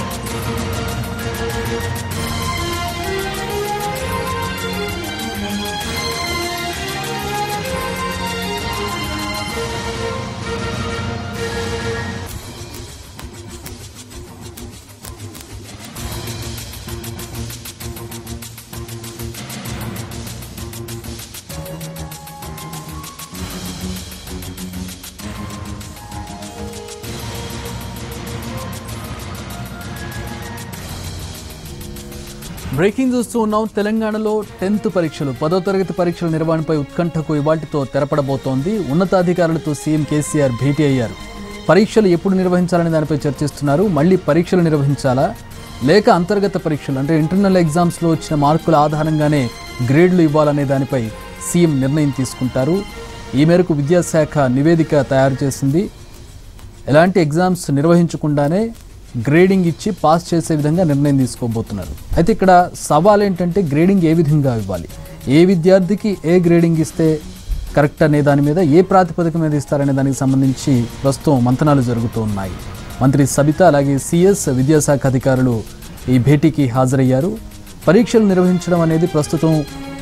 breaking చూస్తూ ఉన్నాం తెలంగాణలో టెన్త్ పరీక్షలు పదో తరగతి పరీక్షల నిర్వహణపై ఉత్కంఠకు ఇవాటితో తెరపడబోతోంది ఉన్నతాధికారులతో సీఎం కేసీఆర్ భేటీ అయ్యారు పరీక్షలు ఎప్పుడు నిర్వహించాలనే దానిపై చర్చిస్తున్నారు మళ్ళీ పరీక్షలు నిర్వహించాలా లేక అంతర్గత పరీక్షలు అంటే ఇంటర్నల్ ఎగ్జామ్స్లో వచ్చిన మార్కుల ఆధారంగానే గ్రేడ్లు ఇవ్వాలనే దానిపై సీఎం నిర్ణయం తీసుకుంటారు ఈ మేరకు విద్యాశాఖ నివేదిక తయారు చేసింది ఎలాంటి ఎగ్జామ్స్ నిర్వహించకుండానే గ్రేడింగ్ ఇచ్చి పాస్ చేసే విధంగా నిర్ణయం తీసుకోబోతున్నారు అయితే ఇక్కడ సవాల్ ఏంటంటే గ్రేడింగ్ ఏ విధంగా ఇవ్వాలి ఏ విద్యార్థికి ఏ గ్రేడింగ్ ఇస్తే కరెక్ట్ అనే దాని మీద ఏ ప్రాతిపదిక మీద ఇస్తారనే దానికి సంబంధించి ప్రస్తుతం మంతనాలు జరుగుతూ ఉన్నాయి మంత్రి సబిత అలాగే సిఎస్ విద్యాశాఖ అధికారులు ఈ భేటీకి హాజరయ్యారు పరీక్షలు నిర్వహించడం అనేది ప్రస్తుతం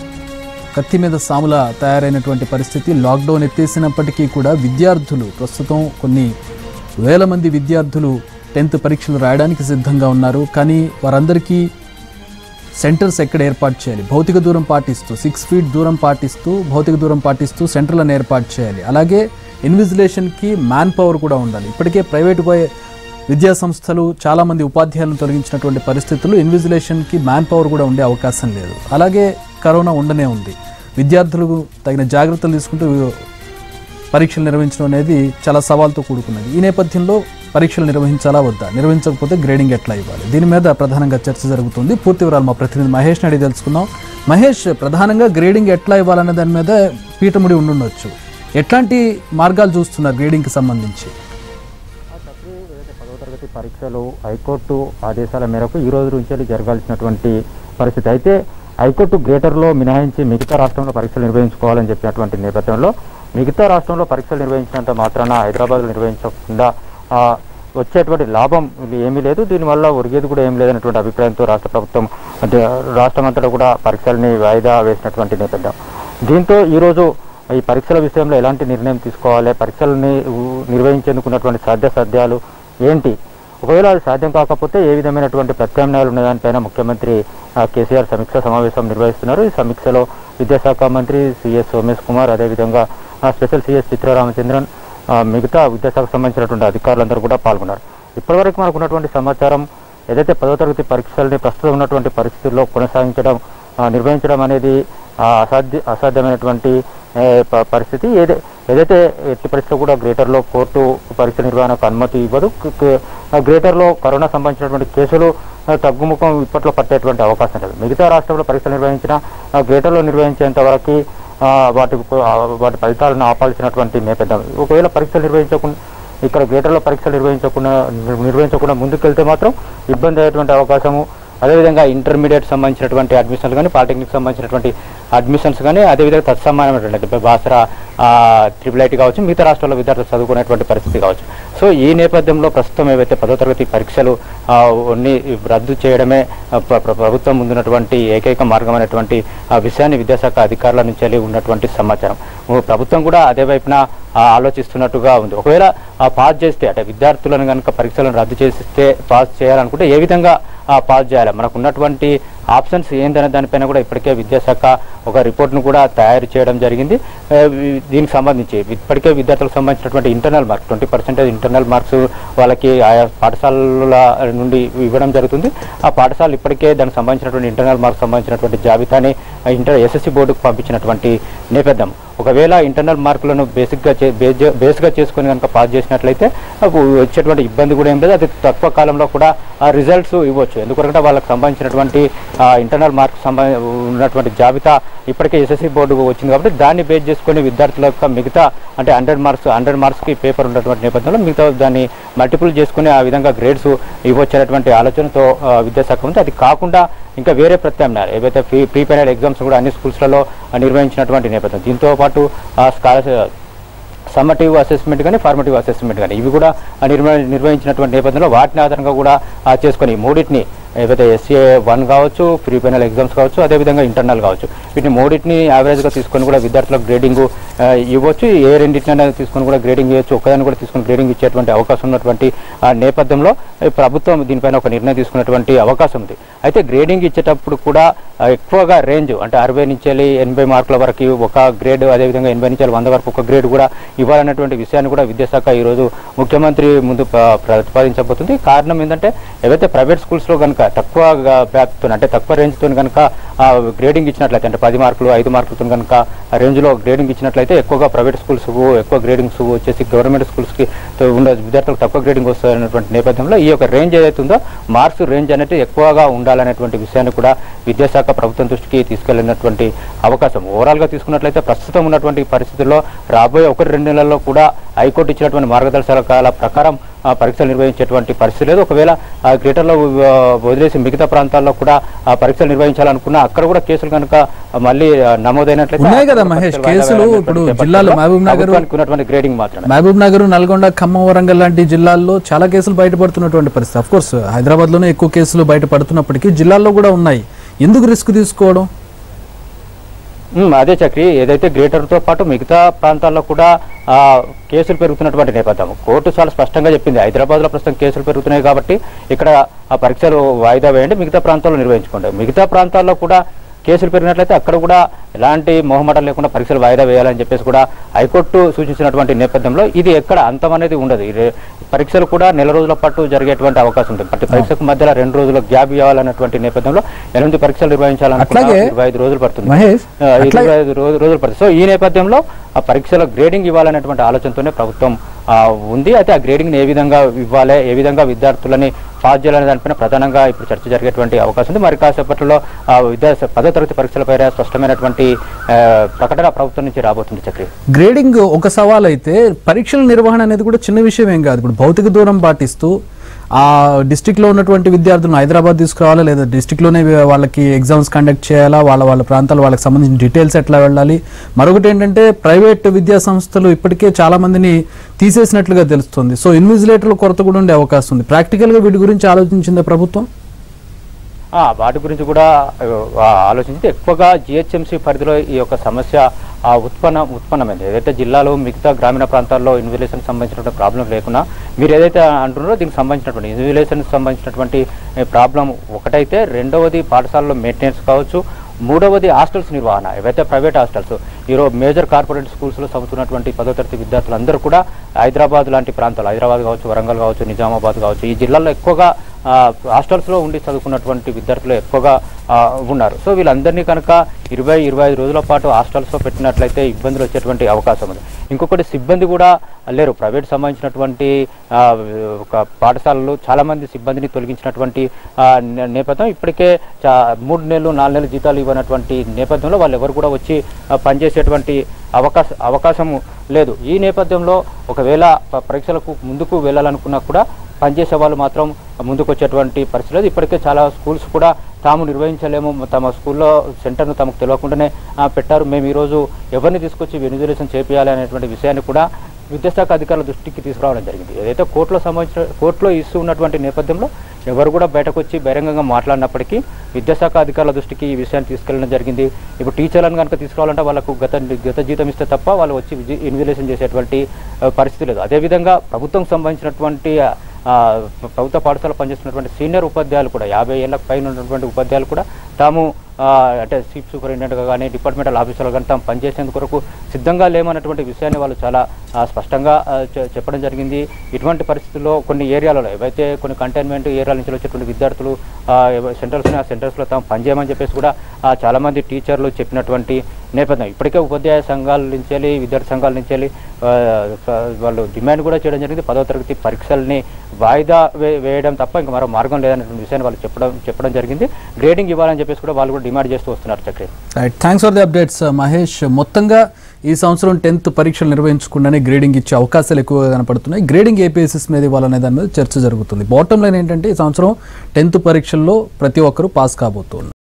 కత్తి మీద సాముల తయారైనటువంటి పరిస్థితి లాక్డౌన్ ఎత్తేసినప్పటికీ కూడా విద్యార్థులు ప్రస్తుతం కొన్ని వేల మంది విద్యార్థులు టెన్త్ పరీక్షలు రాయడానికి సిద్ధంగా ఉన్నారు కానీ వారందరికీ సెంటర్స్ ఎక్కడ ఏర్పాటు చేయాలి భౌతిక దూరం పాటిస్తూ సిక్స్ ఫీట్ దూరం పాటిస్తూ భౌతిక దూరం పాటిస్తూ సెంటర్లను ఏర్పాటు చేయాలి అలాగే ఇన్విజిలేషన్కి మ్యాన్ పవర్ కూడా ఉండాలి ఇప్పటికే ప్రైవేట్ పోయే విద్యా సంస్థలు చాలామంది ఉపాధ్యాయులను తొలగించినటువంటి పరిస్థితులు ఇన్విజిలేషన్కి మ్యాన్ పవర్ కూడా ఉండే అవకాశం లేదు అలాగే కరోనా ఉండనే ఉంది విద్యార్థులకు తగిన జాగ్రత్తలు తీసుకుంటూ పరీక్షలు నిర్వహించడం అనేది చాలా సవాల్తో కూడుకున్నది ఈ నేపథ్యంలో పరీక్షలు నిర్వహించాలా వద్దా నిర్వహించకపోతే గ్రేడింగ్ ఎట్లా ఇవ్వాలి దీని మీద ప్రధానంగా చర్చ జరుగుతుంది పూర్తి వివరాలు మా ప్రతినిధి మహేష్ అడిగి తెలుసుకుందాం మహేష్ ప్రధానంగా గ్రేడింగ్ ఎట్లా ఇవ్వాలనే దాని మీద పీఠముడి ఉండుండొచ్చు ఎట్లాంటి మార్గాలు చూస్తున్నారు గ్రేడింగ్కి సంబంధించి చక్రి ఏదైతే పదవ తరగతి పరీక్షలు హైకోర్టు ఆదేశాల మేరకు ఈ రోజు నుంచి జరగాల్సినటువంటి పరిస్థితి అయితే హైకోర్టు గ్రేటర్లో మినహాయించి మిగతా రాష్ట్రంలో పరీక్షలు నిర్వహించుకోవాలని చెప్పినటువంటి నేపథ్యంలో మిగతా రాష్ట్రంలో పరీక్షలు నిర్వహించినంత మాత్రాన హైదరాబాద్లో నిర్వహించకుండా ఆ, వచ్చేటువంటి లాభం ఏమీ లేదు దీనివల్ల ఒరిగేది కూడా ఏం లేదనేటువంటి అభిప్రాయంతో రాష్ట్ర ప్రభుత్వం అంటే రాష్ట్రం అంతటా కూడా పరీక్షల్ని వాయిదా వేసినటువంటి నేపథ్యం దీంతో ఈరోజు ఈ పరీక్షల విషయంలో ఎలాంటి నిర్ణయం తీసుకోవాలి పరీక్షలని ఊ- నిర్వహించేందుకు ఉన్నటువంటి సాధ్యాసాధ్యాలు ఏంటి ఒకవేళ అది సాధ్యం కాకపోతే ఏ విధమైనటువంటి ప్రత్యామ్నాయాలు ఉన్నదానిపైన ముఖ్యమంత్రి ఆ, కేసీఆర్ సమీక్ష సమావేశం నిర్వహిస్తున్నారు ఈ సమీక్షలో విద్యాశాఖ మంత్రి సిఎస్ సోమేష్ కుమార్ అదేవిధంగా ఆ, స్పెషల్ సిఎస్ చిత్రరామచంద్రన్ ఆ, మిగతా విద్యాశాఖకు సంబంధించినటువంటి అధికారులందరూ కూడా పాల్గొన్నారు ఇప్పటివరకు మనకు ఉన్నటువంటి సమాచారం ఏదైతే పదో తరగతి పరీక్షల్ని ప్రస్తుతం ఉన్నటువంటి పరిస్థితుల్లో కొనసాగించడం ఆ, నిర్వహించడం అనేది ఆ, అసాధ్య అసాధ్యమైనటువంటి ఏ, ప- పరిస్థితి ఏదే ఏదైతే ఎట్టి పరిస్థితుల్లో కూడా గ్రేటర్లో కోర్టు పరీక్ష నిర్వహణకు అనుమతి ఇవ్వదు క- క- ఆ గ్రేటర్లో కరోనా సంబంధించినటువంటి కేసులు ఆ, తగ్గుముఖం ఇప్పట్లో పట్టేటువంటి అవకాశం లేదు మిగతా రాష్ట్రంలో పరీక్షలు నిర్వహించిన ఆ, గ్రేటర్లో నిర్వహించేంత వరకు ఆ, వాటి ఆ, వాటి ఫలితాలను ఆపాల్సినటువంటి నేపథ్యం ఒకవేళ పరీక్షలు నిర్వహించకుండా ఇక్కడ గ్రేటర్లో పరీక్షలు నిర్వహించకుండా నిర్- నిర్వహించకుండా ముందుకెళ్తే మాత్రం ఇబ్బంది అయ్యేటువంటి అవకాశము అదేవిధంగా ఇంటర్మీడియట్ సంబంధించినటువంటి అడ్మిషన్లు కానీ పాలిటెక్నిక్ సంబంధించినటువంటి అడ్మిషన్స్ కానీ అదేవిధంగా తత్సమానమైనటువంటి అంటే బాసరా ట్రిపుల్ ఐటీ కావచ్చు మిగతా రాష్ట్రాల్లో విద్యార్థులు చదువుకునేటువంటి పరిస్థితి కావచ్చు సో ఈ నేపథ్యంలో ప్రస్తుతం ఏవైతే పదో తరగతి పరీక్షలు ఆ, అన్ని రద్దు చేయడమే ఆ, ప్ర- ప్ర- ప్రభుత్వం ముందున్నటువంటి ఏకైక మార్గమైనటువంటి ఆ విషయాన్ని విద్యాశాఖ అధికారుల నుంచి వెళ్ళి ఉన్నటువంటి సమాచారం ఓ ప్రభుత్వం కూడా అదే వైపున ఆ, ఆలోచిస్తున్నట్టుగా ఉంది ఒకవేళ ఆ పాస్ చేస్తే అంటే విద్యార్థులను కనుక పరీక్షలను రద్దు చేస్తే పాస్ చేయాలనుకుంటే ఏ విధంగా ఆ, పాస్ చేయాలి మనకు ఉన్నటువంటి ఆప్షన్స్ ఏందనే దానిపైన కూడా ఇప్పటికే విద్యాశాఖ ఒక రిపోర్ట్ను కూడా తయారు చేయడం జరిగింది ఆ, వి- దీనికి సంబంధించి ఇప్పటికే విద్యార్థులకు సంబంధించినటువంటి internal marks twenty percentage internal marks వాళ్ళకి ఆయా పాఠశాలల నుండి ఇవ్వడం జరుగుతుంది ఆ పాఠశాలలు ఇప్పటికే దానికి సంబంధించినటువంటి ఇంటర్నల్ మార్క్స్ సంబంధించినటువంటి జాబితాని ఆ, ఇంటర్ ఎస్ఎస్సి బోర్డుకు పంపించినటువంటి నేపథ్యం ఒకవేళ ఇంటర్నల్ మార్కులను బేసిక్గా చే బేస్- బేస్గా చేసుకొని కనుక పాస్ చేసినట్లయితే నాకు వచ్చేటువంటి ఇబ్బంది కూడా ఏం లేదు అది తక్కువ కాలంలో కూడా ఆ రిజల్ట్స్ ఇవ్వచ్చు ఎందుకంటే వాళ్ళకి సంబంధించినటువంటి ఇంటర్నల్ మార్క్స్ సంబంధ ఉన్నటువంటి జాబితా ఇప్పటికే ఎస్ఎస్సి బోర్డు వచ్చింది కాబట్టి దాన్ని బేస్ చేసుకొని విద్యార్థుల యొక్క మిగతా అంటే హండ్రెడ్ మార్క్స్ హండ్రెడ్ మార్క్స్కి పేపర్ ఉన్నటువంటి నేపథ్యంలో మిగతా దాన్ని మల్టిపుల్ చేసుకుని ఆ విధంగా గ్రేడ్స్ ఇవ్వచ్చేటటువంటి ఆలోచనతో ఆ, విద్యాశాఖ ఉంది అది కాకుండా ఇంకా వేరే ప్రత్యామ్నాయాలు ఏవైతే ప్రీ ప్రీ ఫైనల్ ఎగ్జామ్స్ కూడా అన్ని స్కూల్స్లలో నిర్వహించినటువంటి నేపథ్యం దీంతో పాటు ఆ స్కాలర్షిప్ సమ్మటివ్ అసెస్మెంట్ కానీ ఫార్మటివ్ అసెస్మెంట్ కానీ ఇవి కూడా ఆ, నిర్వ నిర్వహించినటువంటి నేపథ్యంలో వాటిని ఆధారంగా కూడా ఆ, చేసుకొని ఈ మూడింటిని ఏదైతే ఎస్ఏ వన్ కావచ్చు ప్రీ ఫైనల్ ఎగ్జామ్స్ కావచ్చు అదేవిధంగా ఇంటర్నల్ కావచ్చు వీటిని మూడింటిని యావరేజ్గా తీసుకొని కూడా విద్యార్థులకు గ్రేడింగ్ ఇవ్వచ్చు ఏ రెండింటినైనా తీసుకొని కూడా గ్రేడింగ్ ఇవ్వచ్చు ఒకదాన్ని కూడా తీసుకొని గ్రేడింగ్ ఇచ్చేటువంటి అవకాశం ఉన్నటువంటి ఆ, నేపథ్యంలో ఈ ప్రభుత్వం దీనిపైన ఒక నిర్ణయం తీసుకున్నటువంటి అవకాశం ఉంది అయితే గ్రేడింగ్ ఇచ్చేటప్పుడు కూడా ఆ, ఎక్కువగా రేంజ్ అంటే అరవై నుంచి వెళ్ళి ఎనభై మార్కుల వరకు ఒక గ్రేడ్ అదేవిధంగా ఎనభై నుంచి వెళ్ళి వంద వరకు ఒక గ్రేడ్ కూడా ఇవ్వాలన్నటువంటి విషయాన్ని కూడా విద్యాశాఖ ఈరోజు ముఖ్యమంత్రి ముందు ప్ర- ప్రతిపాదించబోతుంది కారణం ఏంటంటే ఏవైతే ప్రైవేట్ స్కూల్స్లో కనుక తక్కువ బ్యాప్తో అంటే తక్కువ రేంజ్తో కనుక గ్రేడింగ్ ఇచ్చినట్లయితే అంటే పది మార్కులు ఐదు మార్కులతో కనుక ఆ రేంజ్లో గ్రేడింగ్ ఇచ్చినట్లయితే ఎక్కువగా ప్రైవేట్ స్కూల్స్ ఎక్కువ గ్రేడింగ్స్ వచ్చేసి గవర్నమెంట్ స్కూల్స్కి ఉన్న విద్యార్థులకు తక్కువ గ్రేడింగ్ వస్తున్నటువంటి నేపథ్యంలో ఈ యొక్క రేంజ్ ఏదైతే ఉందో మార్క్స్ రేంజ్ అనేది ఎక్కువగా ఉండాలనేటువంటి విషయాన్ని కూడా విద్యాశాఖ ప్రభుత్వం దృష్టికి తీసుకెళ్లినటువంటి అవకాశం ఓవరాల్గా తీసుకున్నట్లయితే ప్రస్తుతం ఉన్నటువంటి పరిస్థితుల్లో రాబోయే ఒకటి రెండు నెలల్లో కూడా హైకోర్టు ఇచ్చినటువంటి మార్గదర్శకాల ప్రకారం ఆ, పరీక్షలు నిర్వహించేటువంటి పరిస్థితి లేదు ఒకవేళ ఆ, గ్రేటర్లో ఆ, వదిలేసి మిగతా ప్రాంతాల్లో కూడా ఆ, పరీక్షలు నిర్వహించాలనుకున్నా అక్కడ కూడా కేసులు కనుక మళ్ళీ ఆ, నమోదైనట్లయితే ఉన్నాయి అక్కడ కదా కూడా మహేష్, పరీక్షలు వాయిదా కేసులు వేయాలనేటువంటి ఇప్పుడు నేపథ్యంలో జిల్లాలో మహబూబ్ నగర్ ప్రభుత్వానికి ఉన్నటువంటి గ్రేడింగ్ మాత్రమే మహబూబ్ నగర్ నల్గొండ ఖమ్మం వరంగల్ లాంటి జిల్లాల్లో చాలా కేసులు బయటపడుతున్నటువంటి పరిస్థితి అఫ్ కోర్స్ హైదరాబాద్లోనే ఎక్కువ కేసులు బయటపడుతున్నప్పటికీ జిల్లాల్లో కూడా ఉన్నాయి ఎందుకు రిస్క్ తీసుకోవడం ఉమ్, అదే చక్రి ఏదైతే గ్రేటర్తో పాటు మిగతా ప్రాంతాల్లో కూడా ఆ, కేసులు పెరుగుతున్నటువంటి నేపథ్యం కోర్టు చాలా స్పష్టంగా చెప్పింది హైదరాబాద్లో ప్రస్తుతం కేసులు పెరుగుతున్నాయి కాబట్టి ఇక్కడ ఆ పరీక్షలు వాయిదా వేయండి మిగతా ప్రాంతాల్లో నిర్వహించుకోండి మిగతా ప్రాంతాల్లో కూడా కేసులు పెరిగినట్లయితే అక్కడ కూడా ఎలాంటి మొహమాటం లేకుండా పరీక్షలు వాయిదా వేయాలని చెప్పేసి కూడా హైకోర్టు సూచించినటువంటి నేపథ్యంలో ఇది ఎక్కడ అంతం అనేది ఉండదు ఇది పరీక్షలు కూడా నెల రోజుల పాటు జరిగేటువంటి అవకాశం ఉంటుంది ప్రతి పరీక్షకు మధ్యలో రెండు రోజుల గ్యాప్ ఇవ్వాలన్నటువంటి నేపథ్యంలో ఎనిమిది పరీక్షలు నిర్వహించాలనుకున్నా అట్లాగే ఇరవై ఐదు రోజులు పడుతుంది మహేష్ ఆ, ఇరవై ఐదు రోజు- రోజులు పడుతుంది సో ఈ నేపథ్యంలో ఆ పరీక్షల గ్రేడింగ్ ఇవ్వాలనేటువంటి ఆలోచనతోనే ప్రభుత్వం ఆ, ఉంది అయితే ఆ గ్రేడింగ్ ఏ విధంగా ఇవ్వాలి ఏ విధంగా విద్యార్థులని పాస్ చేయాలనే దానిపైన ప్రధానంగా ఇప్పుడు చర్చ జరిగేటువంటి అవకాశం ఉంది మరి కాసేపట్లో ఆ, విద్యా పదో తరగతి పరీక్షలపై స్పష్టమైనటువంటి ఆ, ప్రకటన ప్రభుత్వం నుంచి రాబోతుంది చక్రి గ్రేడింగ్ ఒక సవాల్ అయితే పరీక్షల నిర్వహణ అనేది కూడా చిన్న విషయం ఏం కాదు ఇప్పుడు భౌతిక దూరం పాటిస్తూ ఆ డిస్టిక్లో ఉన్నటువంటి విద్యార్థులను హైదరాబాద్ తీసుకురావాలా లేదా డిస్టిక్లోనే వాళ్ళకి ఎగ్జామ్స్ కండక్ట్ చేయాలా వాళ్ళ వాళ్ళ ప్రాంతాల వాళ్ళకి సంబంధించిన డీటెయిల్స్ ఎట్లా వెళ్ళాలి మరొకటి ఏంటంటే ప్రైవేట్ విద్యా సంస్థలు ఇప్పటికే చాలా మందిని తీసేసినట్లుగా తెలుస్తుంది సో ఇన్విజిలేటర్ల కొరత కూడా ఉండే అవకాశం ఉంది ప్రాక్టికల్గా వీటి గురించి ఆలోచించిందా ప్రభుత్వం ఆ, వాటి గురించి కూడా ఆ, ఆలోచించి ఎక్కువగా జిహెచ్ఎంసీ పరిధిలో ఈ యొక్క సమస్య ఆ, ఉత్పన్న ఉత్పన్నమైంది ఏదైతే జిల్లాలో మిగతా గ్రామీణ ప్రాంతాల్లో ఇన్విజిలేషన్ సంబంధించినటువంటి ప్రాబ్లం లేకున్నా మీరు ఏదైతే అంటున్నారో దీనికి సంబంధించినటువంటి ఇన్విజిలేషన్ సంబంధించినటువంటి ప్రాబ్లం ఒకటైతే రెండవది పాఠశాలలో మెయింటెనెన్స్ కావచ్చు మూడవది హాస్టల్స్ నిర్వహణ ఏవైతే ప్రైవేట్ హాస్టల్స్ ఈరోజు మేజర్ కార్పొరేట్ స్కూల్స్లో చదువుతున్నటువంటి పదో తరగతి విద్యార్థులందరూ కూడా హైదరాబాద్ లాంటి ప్రాంతాలు హైదరాబాద్ కావచ్చు వరంగల్ కావచ్చు నిజామాబాద్ కావచ్చు ఈ జిల్లాల్లో ఎక్కువగా ఆ, హాస్టల్స్లో ఉండి చదువుకున్నటువంటి విద్యార్థులు ఎక్కువగా ఆ, ఉన్నారు సో వీళ్ళందరినీ కనుక ఇరవై ఇరవై ఐదు రోజుల పాటు హాస్టల్స్లో పెట్టినట్లయితే ఇబ్బందులు వచ్చేటువంటి అవకాశం ఉంది ఇంకొకటి సిబ్బంది కూడా లేరు ప్రైవేట్ సంబంధించినటువంటి ఆ, ఒక పాఠశాలలు చాలామంది సిబ్బందిని తొలగించినటువంటి ఆ, నే- నేపథ్యం ఇప్పటికే చా మూడు నెలలు నాలుగు నెలలు జీతాలు ఇవ్వనటువంటి నేపథ్యంలో వాళ్ళు ఎవరు కూడా వచ్చి ఆ, పనిచేసేటువంటి అవకాశ అవకాశం లేదు ఈ నేపథ్యంలో ఒకవేళ ప- పరీక్షలకు ముందుకు వెళ్ళాలనుకున్నా కూడా పనిచేసే వాళ్ళు మాత్రం ముందుకు వచ్చేటువంటి పరిస్థితి లేదు ఇప్పటికే చాలా స్కూల్స్ కూడా తాము నిర్వహించలేము తమ స్కూల్లో సెంటర్ను తమకు తెలియకుండానే ఆ, పెట్టారు మేము ఈరోజు ఎవరిని తీసుకొచ్చి వెనుజులేషన్ చేపియాలి అనేటువంటి విషయాన్ని కూడా విద్యాశాఖ అధికారుల దృష్టికి తీసుకురావడం జరిగింది ఏదైతే కోర్టులో సంబంధించిన కోర్టులో ఇస్తూ ఉన్నటువంటి నేపథ్యంలో ఎవరు కూడా బయటకు వచ్చి బహిరంగంగా మాట్లాడినప్పటికీ విద్యాశాఖ అధికారుల దృష్టికి ఈ విషయాన్ని తీసుకెళ్ళడం జరిగింది ఇప్పుడు టీచర్లను కనుక తీసుకురావాలంటే వాళ్ళకు గత గత జీతం ఇస్తే తప్ప వాళ్ళు వచ్చి విజి- ఇన్విజిలేషన్ చేసేటువంటి ఆ, పరిస్థితి లేదు అదేవిధంగా ప్రభుత్వం సంబంధించినటువంటి ఆ, ఆ, ప్రభుత్వ పాఠశాల పనిచేస్తున్నటువంటి సీనియర్ ఉపాధ్యాయులు కూడా యాభై ఏళ్ళకు పైన ఉన్నటువంటి ఉపాధ్యాయులు కూడా తాము ఆ, అంటే చీఫ్ సూపరింటెండెంట్గా కానీ డిపార్ట్మెంటల్ ఆఫీసర్లు కానీ తాము పనిచేసేందుకు కొరకు సిద్ధంగా లేమన్నటువంటి విషయాన్ని వాళ్ళు చాలా ఆ, స్పష్టంగా ఆ, చె- చెప్పడం జరిగింది ఇటువంటి పరిస్థితుల్లో కొన్ని ఏరియాలలో ఏవైతే కొన్ని కంటైన్మెంట్ ఏరియాల నుంచి వచ్చేటువంటి విద్యార్థులు సెంటర్స్ ఆ సెంటర్స్లో తాము పనిచేయమని చెప్పేసి కూడా ఆ, చాలామంది టీచర్లు చెప్పినటువంటి నేపథ్యం ఇప్పటికే ఉపాధ్యాయ సంఘాల నుంచి వెళ్ళి విద్యార్థి సంఘాల నుంచి వెళ్ళి ఆ, స- వాళ్ళు డిమాండ్ కూడా చేయడం జరిగింది పదవ తరగతి పరీక్షల్ని వాయిదా వే- వేయడం తప్ప ఇంకా మరో మార్గం లేదనేటువంటి విషయాన్ని వాళ్ళు చెప్పడం చెప్పడం జరిగింది గ్రేడింగ్ ఇవ్వాలని చెప్పేసి కూడా వాళ్ళు కూడా డిమాండ్ చేస్తూ వస్తున్నారు Chakri right thanks for the updates Mahesh మొత్తంగా ఈ సంవత్సరం టెన్త్ పరీక్షలు నిర్వహించకుండానే గ్రేడింగ్ ఇచ్చే అవకాశాలు ఎక్కువగా కనపడుతున్నాయి గ్రేడింగ్ ఏ బేసిస్ మీద ఇవ్వాలనే దాని మీద చర్చ జరుగుతుంది బాటమ్ లైన్ ఏంటంటే ఈ సంవత్సరం టెన్త్ పరీక్షల్లో ప్రతి ఒక్కరూ పాస్ కాబోతున్నారు